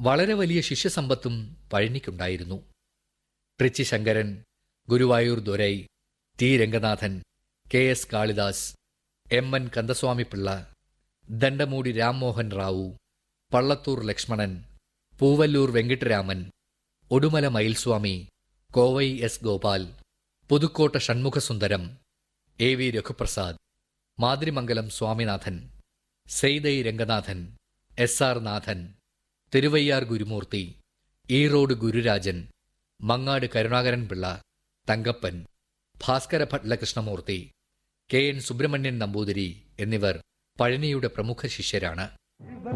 വളരെ വലിയ ശിഷ്യസമ്പത്തും പഴനിക്കുണ്ടായിരുന്നു Trichy Sankaran Guruvayur Dorai T Ranganathan K S Kalidas M N Kandaswamipillai Dandamudi Rammohan Rao Pallathur Lakshmanan Poovalur Venkataraman Odumala Mayilswamy Kovai S Gopal Pudukkottai Shanmukhasundaram A V Raghuprasad Mathirimangalam Swaminathan Seithai Ranganathan S R Nathan Thiruvaiyaru Gurumurthy Erode Gururajan Mangad Karunakaran Pillai Thankappan Bhaskara Bhatla Krishnamurthy K N Subramanian Namboothiri എന്നിവർ പഴനിയുടെ പ്രമുഖ ശിഷ്യരാണ്